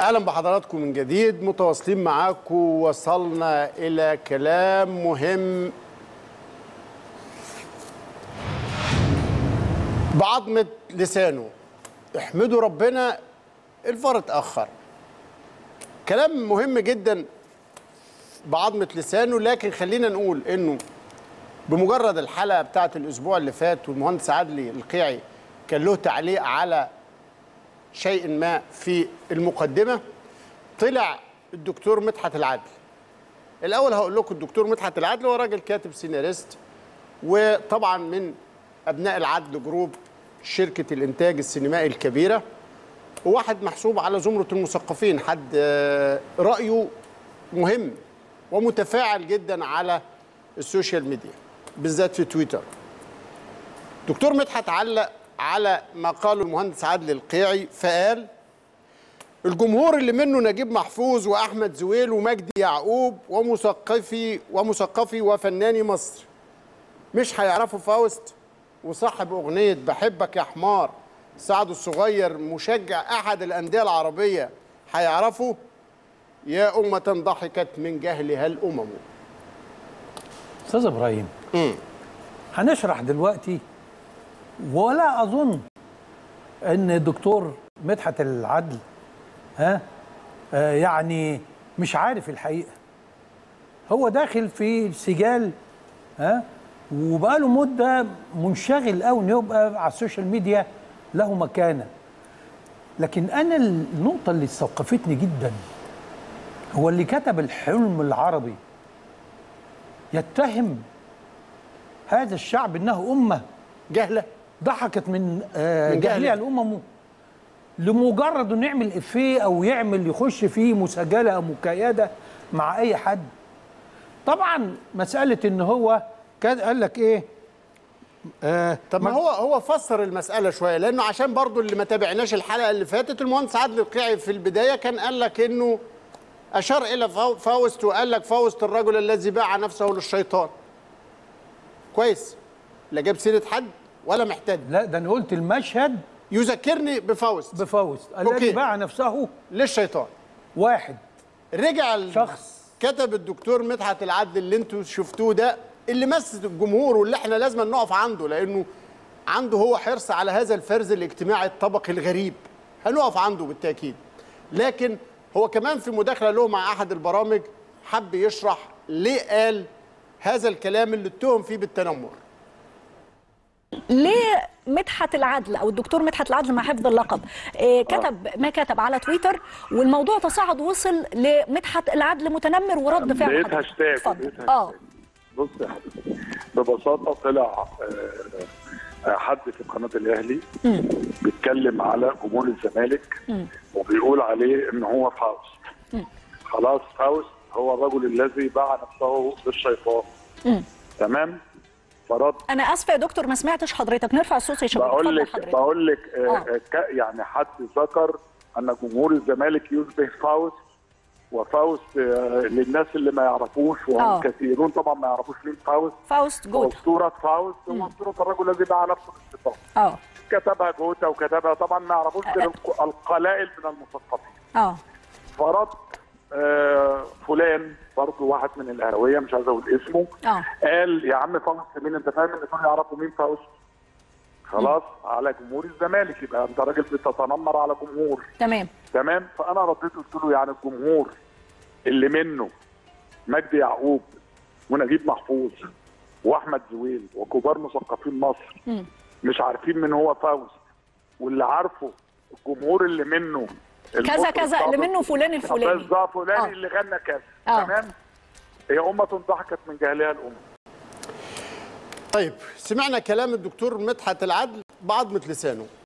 اهلا بحضراتكم من جديد متواصلين معاكم وصلنا الى كلام مهم بعظمه لسانه احمدوا ربنا الفار اتاخر كلام مهم جدا بعظمه لسانه لكن خلينا نقول انه بمجرد الحلقه بتاعت الاسبوع اللي فات والمهندس عدلي القيعي كان له تعليق على شيء ما في المقدمه طلع الدكتور مدحت العدل الاول هقول لكم الدكتور مدحت العدل هو راجل كاتب سيناريست وطبعا من ابناء العدل جروب شركه الانتاج السينمائي الكبيره وواحد محسوب على زمره المثقفين حد آه، رايه مهم ومتفاعل جدا على السوشيال ميديا بالذات في تويتر دكتور مدحت علق على ما قاله المهندس عادل القيعي فقال الجمهور اللي منه نجيب محفوظ واحمد زويل ومجدي يعقوب ومثقفي ومثقفي وفناني مصر مش هيعرفوا فاوست وصاحب اغنيه بحبك يا حمار سعد الصغير مشجع احد الانديه العربيه هيعرفوا يا أمة ضحكت من جهلها الأمم استاذ ابراهيم هنشرح دلوقتي ولا اظن ان الدكتور مدحت العدل ها آه يعني مش عارف الحقيقه هو داخل في سجال ها وبقاله مده منشغل قوي انه يبقى على السوشيال ميديا له مكانه لكن انا النقطه اللي استوقفتني جدا هو اللي كتب الحلم العربي يتهم هذا الشعب انه امه جهلة ضحكت من, آه من جهلها جهلها. الامم لمجرد انه يعمل افيه او يعمل يخش فيه مساجله او مكايده مع اي حد طبعا مساله ان هو كان قال لك ايه آه طب ما هو هو فسر المسألة شوية لأنه عشان برضو اللي ما تابعناش الحلقة اللي فاتت المهندس عادل القيعي في البداية كان قال لك إنه أشار إلى فاو- فاوست وقال لك فاوست الرجل الذي باع نفسه للشيطان كويس لا جاب سيرة حد ولا محتاج لا ده انا قلت المشهد يذكرني بفاوست بفوز أوكي. الذي باع نفسه للشيطان واحد رجع ال- شخص. كتب الدكتور مدحت العدل اللي انتوا شفتوه ده اللي مس الجمهور واللي احنا لازم نقف عنده لانه عنده هو حرص على هذا الفرز الاجتماعي الطبقي الغريب هنقف عنده بالتاكيد لكن هو كمان في مداخله له مع احد البرامج حب يشرح ليه قال هذا الكلام اللي اتهم فيه بالتنمر ليه مدحت العدل او الدكتور مدحت العدل مع حفظ اللقب إيه كتب ما كتب على تويتر والموضوع تصاعد وصل لمدحت العدل متنمر ورد فعل لقيت حضرتك. هاشتاج اتفضل لقيت اه هاشتاج. بص يا حبيبي ببساطه طلع آه، آه، حد في قناه الاهلي بيتكلم على جمهور الزمالك وبيقول عليه ان هو فاوست خلاص فاوست هو الرجل الذي باع نفسه للشيطان تمام فرد انا اسفه يا دكتور ما سمعتش حضرتك نرفع الصوت يا شباب بقول اتفضل لك حضرتك بقول لك آه، آه. آه، ك- يعني حد ذكر ان جمهور الزمالك يشبه فاوست وفاوست آه، للناس اللي ما يعرفوش آه. وهم كثيرون طبعا ما يعرفوش مين فاوست فاوست جوتا اسطوره فاوست هو اسطوره الرجل الذي باع نفسه للشيطان اه كتبها جوتا وكتبها طبعا ما يعرفوش غير الق- القلائل من المثقفين اه فرد آه، فلان برضه واحد من الاهلاويه مش عايز اقول اسمه اه قال يا عم فاوست مين انت فاهم ان دول يعرفوا مين فاوست خلاص على جمهور الزمالك يبقى انت راجل بتتنمر على جمهور تمام تمام فانا رديت قلت له يعني الجمهور اللي منه مجدي يعقوب ونجيب محفوظ واحمد زويل وكبار مثقفين مصر مم. مش عارفين من هو فوز واللي عارفه الجمهور اللي منه كذا المطرب كذا اللي صابر- منه فلان الفلاني بالظبط فلان آه. اللي غنى كذا آه. تمام هي أمة ضحكت من جهلها الأمة طيب سمعنا كلام الدكتور مدحت العدل بعظمة لسانه